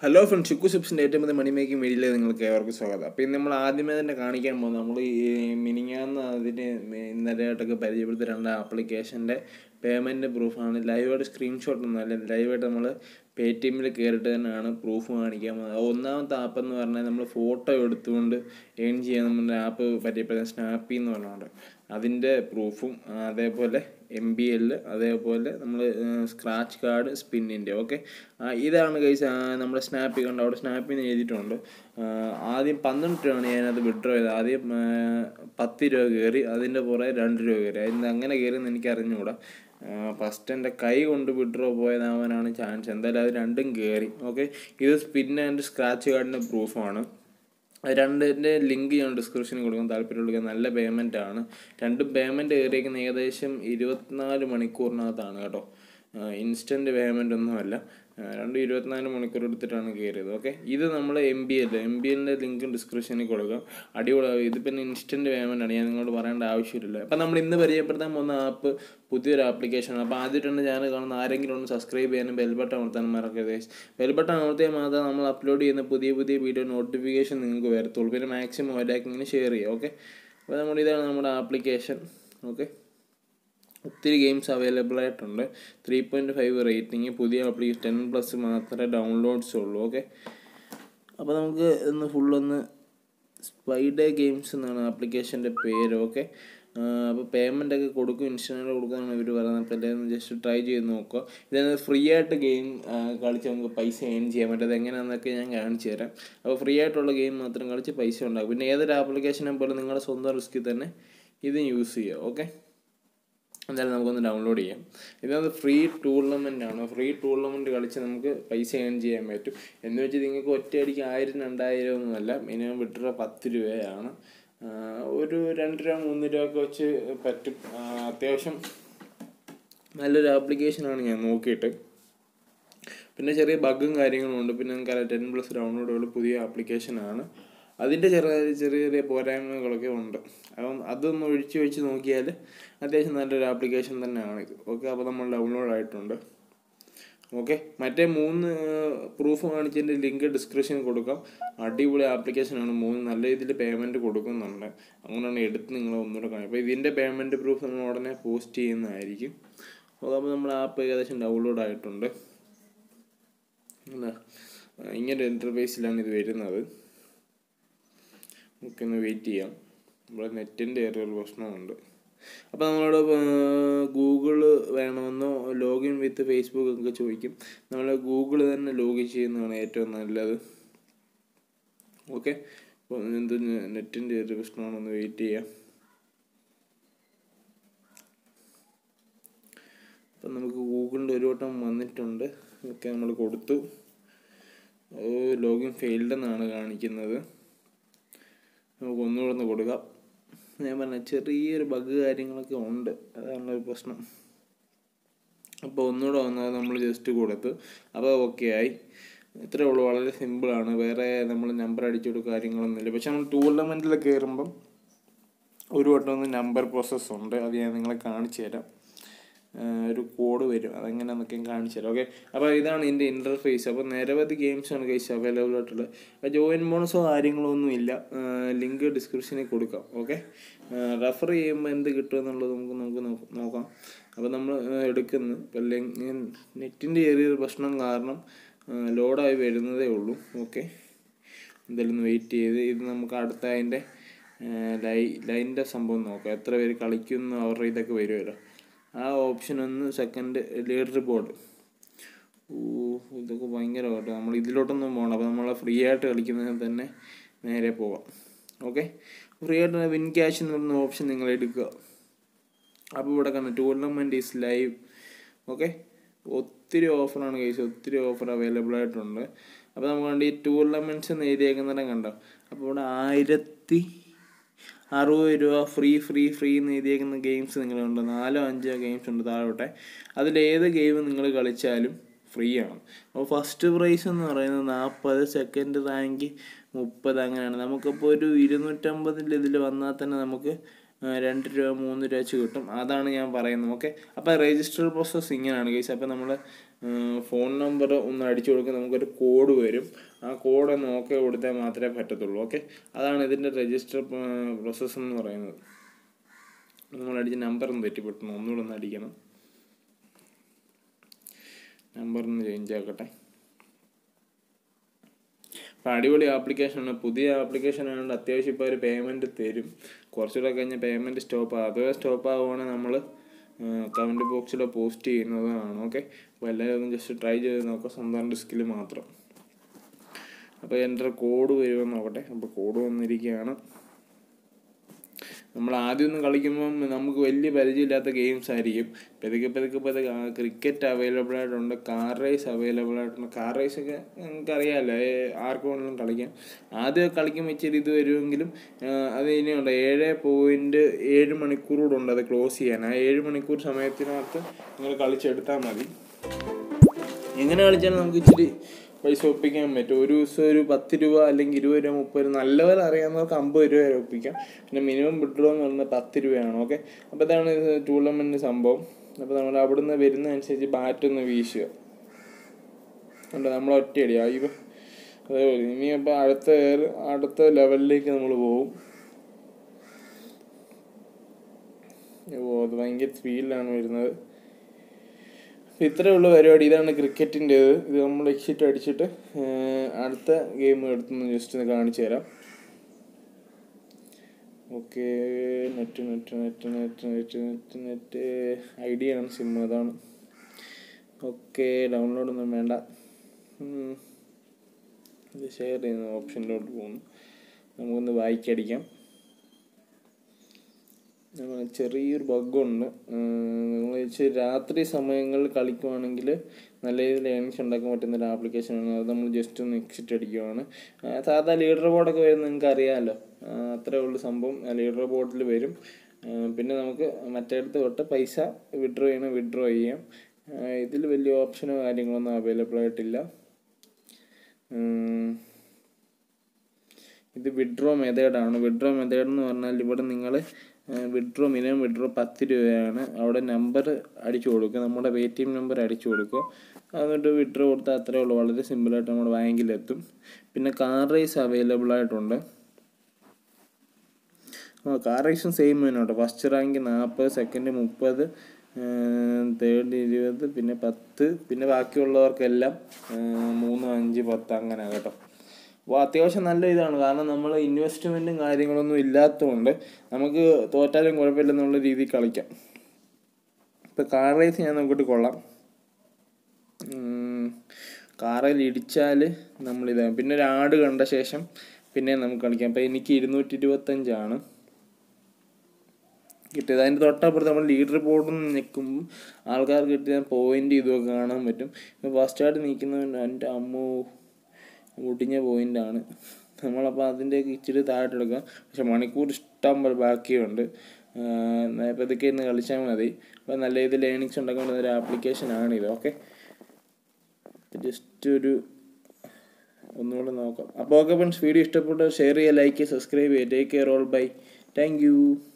Hello friends Shikku സിപ്സിൻ്റെ ഏറ്റവും പുതിയ മണി making വീഡിയോയിലേക്ക് നിങ്ങൾക്ക് ഏവർക്കും സ്വാഗതം അപ്പോൾ ഇന്ന് നമ്മൾ ആദ്യമേ തന്നെ കാണിക്കാൻ പോകുന്നത് നമ്മൾ ഈ മിനിങ്ങാന്ന് അതിന് ഇന്നലെയായിട്ടൊക്കെ പരിചയപ്പെടുത്തിയ രണ്ട് ആപ്ലിക്കേഷൻ്റെ പേയ്മെൻറ്റ് പ്രൂഫാണ് ലൈവായിട്ട് സ്ക്രീൻഷോട്ട് ഒന്നുമല്ല ലൈവായിട്ട് നമ്മൾ പേ ടി എമ്മിൽ കയറിയിട്ട് തന്നെയാണ് പ്രൂഫ് കാണിക്കാൻ പോകുന്നത് ഒന്നാമത്തെ ആപ്പ് എന്ന് പറഞ്ഞാൽ നമ്മൾ ഫോട്ടോ എടുത്തുകൊണ്ട് ഏൺ ചെയ്യാൻ നമ്മുടെ ആപ്പ് പരിചയപ്പെടുന്ന സ്നാപ്പി എന്ന് പറഞ്ഞുകൊണ്ട് അതിൻ്റെ പ്രൂഫും അതേപോലെ എം ബി എൽ അതേപോലെ നമ്മൾ സ്ക്രാച്ച് കാർഡ് സ്പിന്നിൻ്റെ ഓക്കെ ഇതാണ് കൈസ് നമ്മുടെ സ്നാപ്പി കണ്ട അവിടെ സ്നാപ്പിന്ന് എഴുതിയിട്ടുണ്ട് ആദ്യം പന്ത്രണ്ട് രൂപയാണ് ഞാനത് വിഡ്രോ ചെയ്തത് ആദ്യം പത്ത് രൂപ കയറി അതിൻ്റെ പുറകെ രണ്ട് രൂപ കയറി അതിന് അങ്ങനെ കയറിയെന്ന് എനിക്ക് അറിഞ്ഞുകൂടാ ഫസ്റ്റ് എൻ്റെ കൈ കൊണ്ട് വിഡ്രോ പോയതാവാനാണ് ചാൻസ് എന്തായാലും അത് രണ്ടും കയറി ഓക്കെ ഇത് സ്പിൻ ആൻഡ് സ്ക്രാച്ച് കാർഡിൻ്റെ പ്രൂഫാണ് രണ്ടിൻ്റെ ലിങ്ക് ഞാൻ ഡിസ്ക്രിപ്ഷനിൽ കൊടുക്കും താല്പര്യമുള്ള നല്ല പേയ്മെൻ്റ് ആണ് രണ്ടും പേയ്മെൻറ്റ് കയറിയിരിക്കുന്ന ഏകദേശം ഇരുപത്തിനാല് മണിക്കൂറിനകത്താണ് കേട്ടോ ഇൻസ്റ്റൻറ്റ് പേയ്മെൻ്റ് ഒന്നുമല്ല രണ്ട് ഇരുപത്തിനാല് മണിക്കൂർ എടുത്തിട്ടാണ് കയറിയത് ഓക്കെ ഇത് നമ്മൾ M B L M B എല്ലിൻ്റെ ലിങ്ക് ഡിസ്ക്രിപ്ഷനിൽ കൊടുക്കാം അടിപൊളി ഇത് പിന്നെ ഇൻസ്റ്റൻറ്റ് പേയ്മെൻ്റ് ആണ് ഞാൻ നിങ്ങളോട് പറയേണ്ട ആവശ്യമില്ല അപ്പം നമ്മൾ ഇന്ന് പരിചയപ്പെടുത്താൻ പോകുന്ന ആപ്പ് പുതിയൊരു ആപ്ലിക്കേഷനാണ് അപ്പോൾ ആദ്യമായിട്ടാണ് ചാനൽ കാണുന്ന ആരെങ്കിലും ഒന്ന് സബ്സ്ക്രൈബ് ചെയ്യാനും ബെൽബട്ടൺ അമർത്താനും മറക്കരുത് ബെൽബട്ടൺ അമർത്തിയാൽ മാത്രമേ നമ്മൾ അപ്ലോഡ് ചെയ്യുന്ന പുതിയ പുതിയ വീഡിയോ നോട്ടിഫിക്കേഷൻ നിങ്ങൾക്ക് വരത്തുള്ളൂ പിന്നെ മാക്സിമം ഒരാക്കിങ്ങനെ ഷെയർ ചെയ്യുക ഓക്കെ അപ്പോൾ നമ്മുടെ ഇതാണ് നമ്മുടെ ആപ്ലിക്കേഷൻ ഓക്കെ ഒത്തിരി ഗെയിംസ് അവൈലബിൾ ആയിട്ടുണ്ട് ത്രീ പോയിൻറ്റ് ഫൈവ് റേറ്റിംഗ് പുതിയ ആപ്ലിക്കേഷൻ ടെൻ പ്ലസ് മാത്രമേ ഡൗൺലോഡ്സ് ഉള്ളൂ ഓക്കെ അപ്പോൾ നമുക്ക് ഒന്ന് ഫുള്ളൊന്ന് സ്പൈഡേ ഗെയിംസ് എന്നാണ് ആപ്ലിക്കേഷൻ്റെ പേര് ഓക്കെ അപ്പോൾ പേയ്മെൻ്റ് ഒക്കെ കൊടുക്കും ഇൻസ്റ്റൻറ്റ് കൊടുക്കാനാണ് ഇവർ പറയുന്നത് അപ്പോൾ എല്ലാവരും ജസ്റ്റ് ട്രൈ ചെയ്ത് നോക്കുക ഇതാണ് ഫ്രീ ആയിട്ട് ഗെയിം കളിച്ച് നമുക്ക് പൈസ ഏൺ ചെയ്യാൻ പറ്റും അത് എങ്ങനെയാണെന്നൊക്കെ ഞാൻ കാണിച്ചു തരാം അപ്പോൾ ഫ്രീ ആയിട്ടുള്ള ഗെയിം മാത്രം കളിച്ച് പൈസ ഉണ്ടാകും പിന്നെ ഏതൊരു ആപ്ലിക്കേഷനെ പോലെ നിങ്ങളുടെ സ്വന്തം റിസ്കിൽ തന്നെ ഇത് യൂസ് ചെയ്യുക ഓക്കെ എന്തായാലും നമുക്കൊന്ന് ഡൗൺലോഡ് ചെയ്യാം ഇതത് ഫ്രീ ടൂർണമെൻ്റ് ആണ് ഫ്രീ ടൂർണമെൻറ്റ് കളിച്ച് നമുക്ക് പൈസ ഏൺ ചെയ്യാൻ പറ്റും എന്ന് വെച്ച് നിങ്ങൾക്ക് ഒറ്റയടിക്ക് ആയിരം രണ്ടായിരം ഒന്നുമല്ല മിനിമം വിട്ടുക പത്ത് രൂപയാണ് ഒരു രണ്ട് രൂപ മൂന്ന് രൂപ ഒക്കെ വെച്ച് പറ്റും അത്യാവശ്യം നല്ലൊരു ആപ്ലിക്കേഷനാണ് ഞാൻ നോക്കിയിട്ട് പിന്നെ ചെറിയ ബഗ്ഗും കാര്യങ്ങളും ഉണ്ട് പിന്നെ നിങ്ങൾക്ക് ടെൻ പ്ലസ് ഡൗൺലോഡുകൾ പുതിയ ആപ്ലിക്കേഷനാണ് അതിൻ്റെ ചെറിയ ചെറിയ ചെറിയ പോരായ്മകളൊക്കെ ഉണ്ട് അപ്പം അതൊന്ന് ഒഴിച്ച് വെച്ച് നോക്കിയാൽ അത്യാവശ്യം നല്ലൊരു ആപ്ലിക്കേഷൻ തന്നെയാണ് ഇത് ഓക്കെ അപ്പോൾ നമ്മൾ ഡൗൺലോഡ് ആയിട്ടുണ്ട് ഓക്കെ മറ്റേ മൂന്ന് പ്രൂഫ് കാണിച്ചതിൻ്റെ ലിങ്ക് ഡിസ്ക്രിപ്ഷനിൽ കൊടുക്കാം അടിപൊളി ആപ്ലിക്കേഷനാണ് മൂന്ന് നല്ല രീതിയിൽ പേയ്മെൻറ്റ് കൊടുക്കുന്നുണ്ട് അങ്ങനെയാണ് എടുത്ത് നിങ്ങൾ ഒന്നുകൂടെ കാണും അപ്പോൾ ഇതിൻ്റെ പേയ്മെൻറ്റ് പ്രൂഫ് നമ്മൾ ഉടനെ പോസ്റ്റ് ചെയ്യുന്നതായിരിക്കും അപ്പോൾ അപ്പോൾ നമ്മുടെ ആപ്പ് ഏകദേശം ഡൗൺലോഡ് ആയിട്ടുണ്ട് എന്താ ഇങ്ങനെ ഇൻ്റർഫേസിലാണ് ഇത് വരുന്നത് നമുക്കൊന്ന് വെയിറ്റ് ചെയ്യാം ഇവിടെ നെറ്റിൻ്റെ ചെറിയൊരു പ്രശ്നമുണ്ട് അപ്പോൾ നമ്മളോട് ഗൂഗിൾ വേണമെന്നോ ലോഗിൻ വിത്ത് ഫേസ്ബുക്ക് ഒക്കെ ചോദിക്കും നമ്മൾ ഗൂഗിൾ തന്നെ ലോഗിൻ ചെയ്യുന്നതാണ് ഏറ്റവും നല്ലത് ഓക്കെ അപ്പോൾ എന്ത് നെറ്റിൻ്റെ ഒരു പ്രശ്നമാണെന്ന് വെയിറ്റ് ചെയ്യാം അപ്പം നമുക്ക് ഗൂഗിളിൻ്റെ ഒരു വട്ടം വന്നിട്ടുണ്ട് ഓക്കെ നമ്മൾ കൊടുത്തു ലോഗിൻ ഫെയിൽഡ് എന്നാണ് കാണിക്കുന്നത് നമുക്ക് ഒന്നുകൂടെ ഒന്ന് കൊടുക്കാം ഞാൻ പറഞ്ഞ ചെറിയൊരു ബഗ് കാര്യങ്ങളൊക്കെ ഉണ്ട് അതാണ് ഒരു പ്രശ്നം അപ്പോൾ ഒന്നുകൂടെ വന്നാൽ നമ്മൾ ജസ്റ്റ് കൊടുത്ത് അപ്പോൾ ഓക്കെ ആയി ഇത്രേ ഉള്ളൂ വളരെ സിമ്പിളാണ് വേറെ നമ്മൾ നമ്പർ അടിച്ചിട്ട് കാര്യങ്ങളൊന്നുമില്ല പക്ഷെ നമ്മൾ ടൂർണമെൻറ്റിൽ കയറുമ്പം ഒരു വട്ടം ഒന്ന് നമ്പർ പ്രോസസ്സ് ഉണ്ട് അത് ഞാൻ നിങ്ങളെ കാണിച്ചു തരാം ഒരു കോഡ് വരും അതെങ്ങനെയാണെന്നൊക്കെ കാണിച്ചു തരാം ഓക്കെ അപ്പോൾ ഇതാണ് ഇതിൻ്റെ ഇൻ്റർഫേസ് അപ്പോൾ നിരവധി ഗെയിംസാണ് കൈസ് അവൈലബിൾ ആയിട്ടുള്ളത് അപ്പോൾ ജോയിൻ ബോണസോ കാര്യങ്ങളോ ഒന്നും ഇല്ല ലിങ്ക് ഡിസ്ക്രിപ്ഷനിൽ കൊടുക്കാം ഓക്കെ റെഫർ ചെയ്യുമ്പോൾ എന്ത് കിട്ടും എന്നുള്ളത് നമുക്ക് നമുക്ക് നോക്കാം അപ്പോൾ നമ്മൾ എടുക്കുന്നു ഇപ്പോൾ നെറ്റിൻ്റെ ചെറിയൊരു പ്രശ്നം കാരണം ലോഡായി വരുന്നതേ ഉള്ളൂ ഓക്കെ എന്തായാലും ഒന്ന് വെയിറ്റ് ചെയ്ത് ഇത് നമുക്ക് അടുത്ത അതിൻ്റെ ലൈ ലൈൻ്റെ സംഭവം നോക്കാം എത്ര പേര് കളിക്കുന്നു അവരുടെ ഇതൊക്കെ വരുമല്ലോ ആ ഓപ്ഷൻ ഒന്ന് സെക്കൻഡ് ലീഡർ ബോർഡ് ഓ ഇതൊക്കെ ഭയങ്കര കേട്ടോ നമ്മൾ ഇതിലോട്ടൊന്നും പോകണം അപ്പോൾ നമ്മൾ ഫ്രീ ആയിട്ട് കളിക്കുന്നതിന് തന്നെ നേരെ പോവാം ഓക്കെ ഫ്രീ ആയിട്ട് വിൻ ക്യാഷ് എന്ന് പറയുന്ന ഓപ്ഷൻ നിങ്ങൾ എടുക്കുക അപ്പോൾ ഇവിടെ കണ്ട ടൂർണമെൻറ്റ് ഈസ് ലൈവ് ഓക്കെ ഒത്തിരി ഓഫറാണ് കേസ് ഒത്തിരി ഓഫർ അവൈലബിൾ ആയിട്ടുണ്ട് അപ്പോൾ നമുക്ക് കണ്ട് ഈ ടൂർണമെൻറ്റ്സ് എന്ന് എഴുതിയേക്കുന്നിടം കണ്ടോ അപ്പോൾ ഇവിടെ ആയിരത്തി അറുപത് രൂപ ഫ്രീ ഫ്രീ ഫ്രീ എന്ന് എഴുതിയേക്കുന്ന ഗെയിംസ് നിങ്ങളുണ്ട് നാലോ അഞ്ചോ ഗെയിംസ് ഉണ്ട് താഴോട്ടെ അതിലേത് ഗെയിം നിങ്ങൾ കളിച്ചാലും ഫ്രീ ആണ് അപ്പോൾ ഫസ്റ്റ് പ്രൈസ് എന്ന് പറയുന്നത് നാൽപ്പത് സെക്കൻഡ് റാങ്ക് മുപ്പത് അങ്ങനെയാണ് നമുക്കിപ്പോൾ ഒരു ഇരുന്നൂറ്റമ്പതിൻ്റെ ഇതിൽ വന്നാൽ തന്നെ നമുക്ക് ആ, രണ്ട് രൂപ മൂന്ന് രൂപ വെച്ച് കിട്ടും അതാണ് ഞാൻ പറയുന്നത് ഓക്കെ അപ്പോൾ രജിസ്റ്റർ പ്രോസസ്സ് ഇങ്ങനെയാണ് കേസ് അപ്പോൾ നമ്മൾ ഫോൺ നമ്പർ ഒന്ന് അടിച്ചു കൊടുക്കുക നമുക്കൊരു കോഡ് വരും ആ കോഡ് ഒന്ന് ഓക്കെ കൊടുത്താൽ മാത്രമേ പറ്റത്തുള്ളൂ ഓക്കെ അതാണ് ഇതിൻ്റെ രജിസ്റ്റർ പ്രോസസ്സ് എന്ന് പറയുന്നത് നമ്മൾ അടിച്ച നമ്പർ ഒന്ന് തെറ്റിപ്പെട്ടു ഒന്നുകൂടെ ഒന്ന് അടിക്കണം നമ്പർ ഒന്ന് ചേഞ്ച് ആക്കട്ടെ അപ്പം അടിപൊളി ആപ്ലിക്കേഷനാണ് പുതിയ ആപ്ലിക്കേഷൻ ആയതുകൊണ്ട് അത്യാവശ്യം ഇപ്പോൾ ഒരു പേയ്മെൻറ്റ് തരും കുറച്ചുകൂടെ കഴിഞ്ഞ് പേയ്മെൻറ്റ് സ്റ്റോപ്പ് ആകും അതുവരെ സ്റ്റോപ്പ് ആകുവാണെങ്കിൽ നമ്മൾ കമൻറ്റ് ബോക്സിൽ പോസ്റ്റ് ചെയ്യുന്നതാണ് ഓക്കെ അപ്പോൾ എല്ലാവരും ഒന്ന് ജസ്റ്റ് ട്രൈ ചെയ്ത് നോക്കാം സ്വന്തം റിസ്കിൽ മാത്രം അപ്പോൾ എൻ്റെ കോഡ് വരുമെന്ന് നോക്കട്ടെ അപ്പോൾ കോഡ് വന്നിരിക്കുകയാണ് നമ്മൾ ആദ്യം ഒന്ന് കളിക്കുമ്പം നമുക്ക് വലിയ പരിചയമില്ലാത്ത ഗെയിംസ് ആയിരിക്കും പതുക്കെ പതുക്കെ പതുക്കെ ക്രിക്കറ്റ് അവൈലബിൾ ആയിട്ടുണ്ട് കാർ റേസ് അവൈലബിൾ ആയിട്ടുണ്ട് കാർ റേസ് ഒക്കെ നിങ്ങൾക്ക് അറിയാമല്ലോ ആർക്ക് വേണമെങ്കിലും കളിക്കാം ആദ്യം കളിക്കുമ്പോൾ ഇച്ചിരി ഇത് വരുമെങ്കിലും ആ, അത് ഇനിയുണ്ട് ഏഴ് പോയിൻറ്റ് ഏഴ് മണിക്കൂറൂടെ ഉണ്ട് അത് ക്ലോസ് ചെയ്യാൻ ആ ഏഴ് മണിക്കൂർ സമയത്തിനകത്ത് നിങ്ങൾ കളിച്ചെടുത്താൽ മതി എങ്ങനെ കളിച്ചാലും നമുക്ക് ഇച്ചിരി പൈസ ഒപ്പിക്കാൻ പറ്റും ഒരു ദിവസം ഒരു പത്ത് രൂപ അല്ലെങ്കിൽ ഇരുപത് രൂപ മുപ്പത് രൂപ നല്ലപോലെ അറിയാവുന്നവർക്ക് അമ്പത് രൂപ വരെ ഒപ്പിക്കാം പിന്നെ മിനിമം വിഡ്രോ എന്ന് പറയുന്നത് പത്ത് രൂപയാണ് ഓക്കെ അപ്പോൾ ഇതാണ് ടൂർണമെൻറ്റ് സംഭവം അപ്പോൾ നമ്മൾ അവിടുന്ന് വരുന്ന അനുസരിച്ച് ബാറ്റ് ഒന്ന് വീശുക ഉണ്ട് നമ്മൾ ഒറ്റയടി ആ ഇവ അതേപോലെ ഇനി അപ്പോൾ അടുത്ത ഏർ- അടുത്ത ലെവലിലേക്ക് നമ്മൾ പോകും ഓ അത് ഭയങ്കര സ്പീഡിലാണ് വരുന്നത് അപ്പോൾ ഇത്രയേ ഉള്ളൂ പരിപാടി ഇതാണ് ക്രിക്കറ്റിൻ്റേത് ഇത് നമ്മൾ എക്സിറ്റ് അടിച്ചിട്ട് ഏർ, അടുത്ത ഗെയിം എടുത്തൊന്ന് ജസ്റ്റ് ഒന്ന് കാണിച്ചു തരാം okay net net net net net net net Idea ആണ് സിം അതാണ് ഓക്കെ ഡൗൺലോഡ് ഒന്നും വേണ്ട ഉം. ഇത് ഷെയർ ചെയ്യുന്ന ഓപ്ഷനിലോട്ട് പോകുന്നു നമുക്കൊന്ന് വായിക്കടിക്കാം നമ്മൾ ചെറിയൊരു ബഗ്ഗുണ്ട് നിങ്ങൾ ഇച്ചിരി രാത്രി സമയങ്ങളിൽ കളിക്കുവാണെങ്കിൽ നല്ല രീതിയിൽ ഏണിങ്സ് ഉണ്ടാക്കാൻ പറ്റുന്ന ഒരു ആപ്ലിക്കേഷനാണ് അത് നമ്മൾ ജസ്റ്റ് ഒന്ന് എക്സിറ്റ് അടിക്കുവാണ് ആ, സാധാ ലീഡർ ബോർഡൊക്കെ വരുന്നത് നിങ്ങൾക്ക് അറിയാമല്ലോ ആ, അത്രേ ഉള്ളൂ സംഭവം ലീഡർ ബോർഡിൽ വരും ആ, പിന്നെ നമുക്ക് മറ്റേടത്ത് തൊട്ട് പൈസ വിഡ്രോ ചെയ്യണം വിഡ്രോ ചെയ്യാം ഇതിൽ വലിയ ഓപ്ഷനോ കാര്യങ്ങളൊന്നും അവൈലബിൾ ആയിട്ടില്ല ഉം. ഇത് വിഡ്രോ മെത്തേഡാണ് വിഡ്രോ മെത്തേഡ് എന്ന് പറഞ്ഞാൽ ഇവിടെ നിങ്ങൾ വിഡ്രോ മിനിമം വിഡ്രോ പത്ത് രൂപയാണ് അവിടെ നമ്പർ അടിച്ചു കൊടുക്കുക നമ്മുടെ പേ ടി എം നമ്പർ അടിച്ചു കൊടുക്കുക എന്നിട്ട് വിഡ്രോ കൊടുത്താൽ അത്രേ ഉള്ളൂ വളരെ സിമ്പിളായിട്ട് നമ്മുടെ ബാങ്കിലെത്തും പിന്നെ കാർ റേസ് അവൈലബിൾ ആയിട്ടുണ്ട് ആ കാർ റേസും സെയിം തന്നെ കേട്ടോ ഫസ്റ്റ് റാങ്ക് നാൽപ്പത് സെക്കൻഡ് മുപ്പത് തേർഡ് ഇരുപത് പിന്നെ പത്ത് പിന്നെ ബാക്കിയുള്ളവർക്കെല്ലാം ആ, മൂന്ന് അഞ്ച് പത്ത് അങ്ങനെ കേട്ടോ അപ്പോൾ അത്യാവശ്യം നല്ല ഇതാണ് കാരണം നമ്മൾ ഇൻവെസ്റ്റ്മെൻറ്റും കാര്യങ്ങളൊന്നും ഇല്ലാത്തതുകൊണ്ട് നമുക്ക് തോറ്റാലും കുഴപ്പമില്ലെന്നുള്ള രീതിയിൽ കളിക്കാം ഇപ്പോൾ കാർ റേസ് ഞാൻ നോക്കിയിട്ട് കൊള്ളാം ഉം, കാറിൽ ഇടിച്ചാൽ നമ്മളിത് പിന്നെ ഒരു ആട് കണ്ട ശേഷം പിന്നെ നമുക്ക് കളിക്കാം അപ്പോൾ എനിക്ക് ഇരുന്നൂറ്റി ഇരുപത്തഞ്ചാണ് കിട്ടിയത് അതിൻ്റെ തൊട്ടപ്പുറത്ത് നമ്മൾ ലീഡർ ബോർഡിൽ നിന്ന് നിൽക്കുമ്പോൾ ആൾക്കാർക്ക് കിട്ടിയ പോയിന്റ് ഇതൊക്കെ കാണാൻ പറ്റും ഇപ്പോൾ ഫസ്റ്റ് ആയിട്ട് നിൽക്കുന്നവൻ എൻ്റെ അമ്മോ മുടിഞ്ഞ പോയിൻ്റാണ് നമ്മളപ്പോൾ അതിൻ്റെയൊക്കെ ഇച്ചിരി താഴെടുക്കാം പക്ഷെ മണിക്കൂർ ഇഷ്ടം പോലെ ബാക്കിയുണ്ട് അപ്പോൾ ഇതൊക്കെ ഇന്ന് കളിച്ചാൽ മതി അപ്പോൾ നല്ല രീതിയിൽ ഏണിങ്സ് ഉണ്ടാക്കാൻ പറ്റുന്ന ഒരു ആപ്ലിക്കേഷനാണ് ഇത് ഓക്കെ ജസ്റ്റ് ഒരു ഒന്നുകൂടെ നോക്കാം അപ്പോൾ ഓക്കെ ഫ്രണ്ട്സ് വീഡിയോ ഇഷ്ടപ്പെട്ട ഷെയർ ചെയ്യുക ലൈക്ക് ചെയ്യുക സബ്സ്ക്രൈബ് ചെയ്യുക take care all bye thank U